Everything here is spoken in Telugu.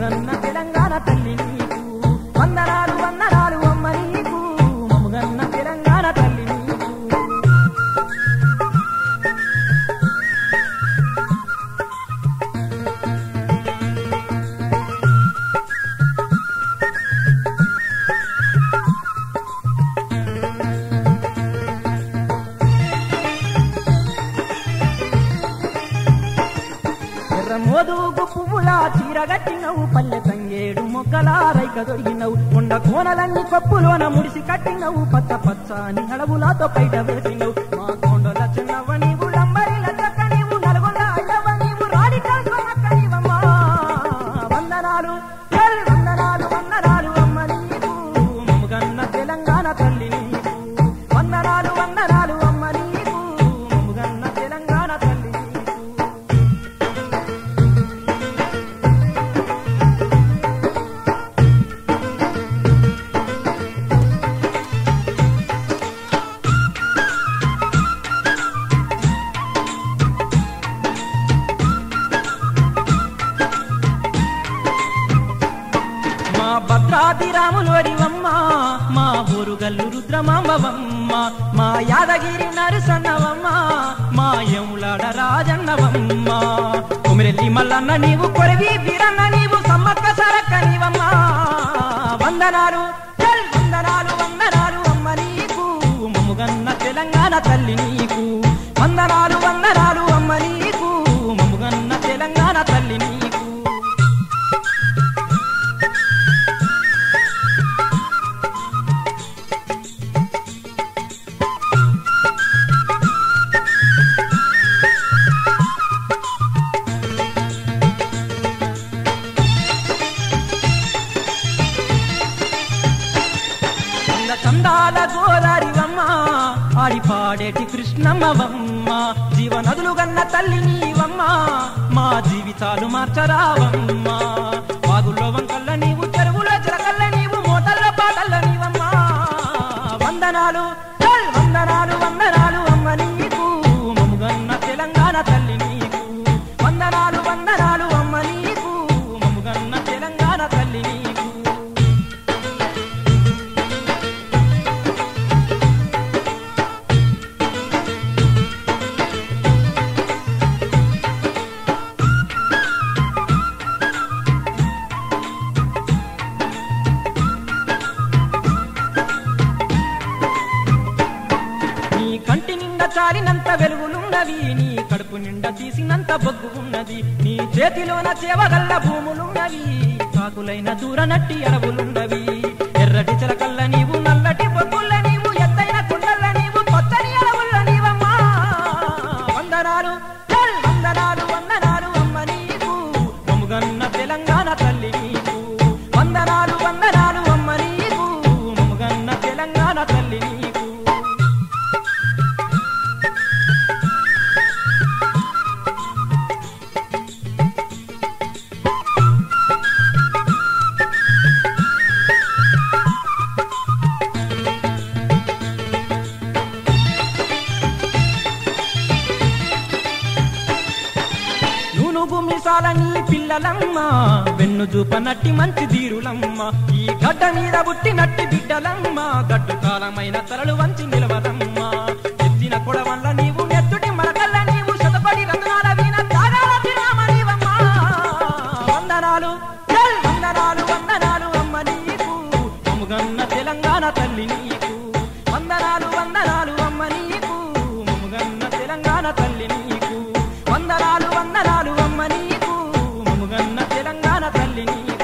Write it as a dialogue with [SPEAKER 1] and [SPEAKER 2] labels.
[SPEAKER 1] మముగన్న తెలంగాణ తల్లి నీకు వందనాలు వందనాలు అమ్మ నీకు మముగన్న తెలంగాణ తల్లి నీకు ఎర్ర మోదుగు పువ్వులా చీరగట్టినవు పల్లె తంగేడు మొక్కల రైక దొరికినవు కొండ కోనలన్నీ కొప్పులోన ముడిసి కట్టినవు పచ్చ పచ్చని అడవులతో బయట వేసినవు మా కొండల చిన్నవ నీవు లంబరిల చక్క నీవు నల్గొండ అడ్డవ నీవు రాడి కాల్కొనక్క నీవమ్మా వందనాలు ఎల్ వందనాలు వందనాలు అమ్మ నీకు మముగన్న తెలంగాణ తల్లి నీకు వందనాలు వందనాలు అమ్మ నీకు మముగన్న తెలంగాణ తల్లి నీకు మా భద్రాది రాములోరివమ్మ మా ఊరుగల్లు రుద్రమాంబవమ్మ మా యాదగిరి నరసన్నవమ్మ మా యములాడ రాజన్నవమ్మ కుమిరెల్లి మల్లన్న నీవు కొరవి వీరన్న నీవు సమ్మక్క సరక్క నీవమ్మ వందనాలు చల్ వందనాలు వందనాలు అమ్మ నీకు మమ్ముగన్న తెలంగాణ తల్లి నీకు వందనాలు వందనాలు అమ్మ నీకు మమ్ముగన్న తెలంగాణ తల్లి నీకు చంద చందాల గోదారివమ్మ ఆడి పాడేటి కృష్ణమ్మవమ్మ జీవనదులు గన్న తల్లి నీవమ్మ మా జీవితాలు మార్చరావమ్మ వాగుల్లో వంకల్ల నీవు చెరువుల చిరకల్ల నీవు మోటల్ల పాటల్ల నీవమ్మ వందనాలు చల్ వందనాలు వందనాలు అమ్మ నీకు మముగన్న తెలంగాణ తల్లి నీకు వందనాలు వందనాలు అమ్మ నీకు మముగన్న తెలంగాణ తల్లి నీకు నీ కంటి నిండా చాలినంత వెలుగులున్నవి నీ కడుపు నిండా తీసినంత బొగ్గు ఉన్నది నీ చేతిలోన చేవగల్ల భూములున్నవి కాకులైన దూర నట్టి అడవులున్నవి ఎర్రటి చిలకల్ల నీవు నల్లటి బొగ్గుల్ల నీవు ఎత్తైన కుండల్ల నీవు పచ్చని అడవుల్ల నీవమ్మా వందనాలు చల్ వందనాలు వందనాలు అమ్మ నీకు మముగన్న తెలంగాణ తల్లి నీకు వందనాలు వందనాలు అమ్మ నీకు మముగన్న తెలంగాణ తల్లి నీకు నూనుగు మిసాలని పిల్లలమ్మ వెన్ను చూపనట్టి మంచి తీరులమ్మ ఈ గడ్డ మీద పుట్టినట్టి బిడ్డలమ్మ గడ్డు కాలమైన తలలు వంచి నిలవరమ్మ ఎత్తిన కొడవల్ల నీవు నెత్తుటి మరకల్ల నీవు శతపడి రంగునాల వీణ తాగాల తిరామ నీవమ్మ వందనాలు చల్ వందనాలు వందనాలు అమ్మ నీకు మముగన్న తెలంగాణ తల్లి నీకు వందనాలు వందనాలు అమ్మ నీకు మముగన్న తెలంగాణ తల్లి నీకు వందనాలు వందనాలు అమ్మ నీకు మముగన్న తెలంగాణ తల్లి నీకు